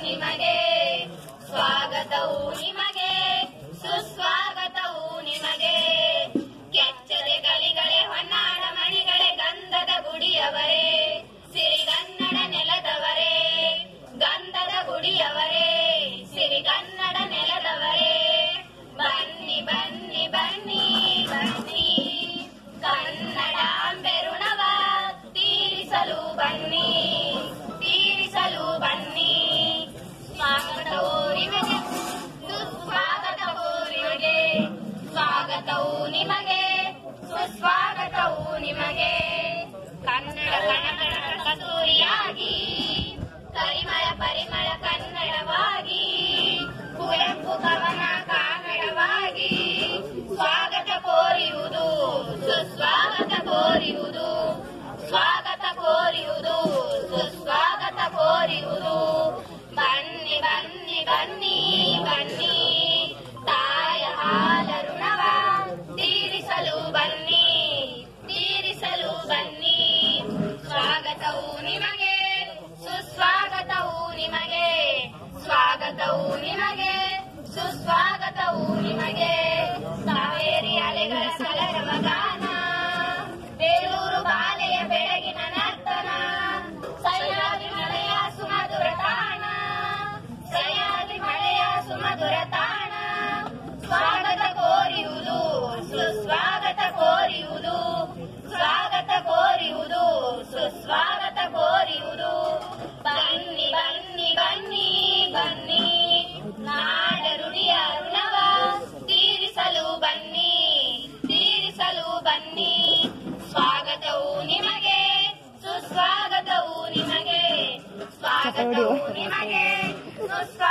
ನಿಮಗೆ ಸ್ವಾಗತವು ನಿಮಗೆ ಸುಸ್ವಾಗತವು ನಿಮಗೆ ಕೆಚ್ಚದೆ ಕಲಿಗಳೇ ಹೊನ್ನಾಡ ಮಣಿಗಳೇ ಗಂಧದ ಗುಡಿಯವರೇ ಸಿರಿಗನ್ನಡ ನೆಲದವರೇ ಗಂಧದ ಗುಡಿಯವರೇ ಸಿರಿಗನ್ನಡ ನೆಲದವರೇ ಬನ್ನಿ ಬನ್ನಿ ಬನ್ನಿ ಬನ್ನಿ ಕನ್ನಡಾಂಬೆ ಋಣವ ತೀರಿಸಲು ಬನ್ನಿ ತೀರಿಸಲು ಬನ್ನಿ ಸ್ವಾಗತವು ನಿಮಗೆ ಸುಸ್ವಾಗತವು ನಿಮಗೆ ಸ್ವಾಗತವು ನಿಮಗೆ ಸುಸ್ವಾಗತವು ನಿಮಗೆ ಕನ್ನಡ ಕನ್ನಡ ಕಸ್ತೂರಿಯಾಗಿ ಕರಿಮಳ ಪರಿಮಳ ಕನ್ನಡವಾಗಿ ಕುವೆಂಪು ಕವನ ಕಾನ್ನಡವಾಗಿ ಸ್ವಾಗತ ಕೋರಿಯುವುದು ಸುಸ್ವಾಗತ ಕೋರಿಯುವುದು ಸ್ವಾಗತ ಕೋರಿಯುವುದು ಸುಸ್ವಾಗತ ಕೋರಿಯುವುದು ಬನ್ನಿ ಬನ್ನಿ ಬನ್ನಿ ಬನ್ನಿ ತಾಯ ಹಾಲ ಋಣವ ತೀರಿಸಲು ಬನ್ನಿ ತೀರಿಸಲು ಬನ್ನಿ ಸ್ವಾಗತವು ನಿಮಗೆ ಸುಸ್ವಾಗತವು ನಿಮಗೆ ಸ್ವಾಗತವು ನಿಮಗೆ ಸುಸ್ವಾಗತವು ನಿಮಗೆ ಕಾವೇರಿ ಅಲೆಗಳ ಕಲರವ ಗಾನ ಬೇಲೂರು ಬಾಲೆಯ ಬೆಳಗಿನ ನರ್ತನ ಸಹ್ಯಾದ್ರಿ ಮಳೆಯ ಸುಮಧುರ ತಾಣ ಸಹ್ಯಾದ್ರಿ ಮಳೆಯ ಸುಮಧುರ ತಾಣ ಸ್ವಾಗತ ಕೋರಿಯುವುದು ಸುಸ್ವಾಗತ ಕೋರಿಯುವುದು ಸ್ವಾಗತ ಕೋರಿಯುವುದು ಸುಸ್ವಾಗತ ಕೋರಿಯುವುದು ಬನ್ನಿ ಬನ್ನಿ ಬನ್ನಿ ಬನ್ನಿ ನಾಡ ರುಡಿಯ ಋಣವ ತೀರಿಸಲು ಬನ್ನಿ ತೀರಿಸಲು ಬನ್ನಿ ಸ್ವಾಗತವು ನಿಮಗೆ ಸುಸ್ವಾಗತವು ನಿಮಗೆ ಸ್ವಾಗತವು ನಿಮಗೆ ಸುಸ್ವಾಗತ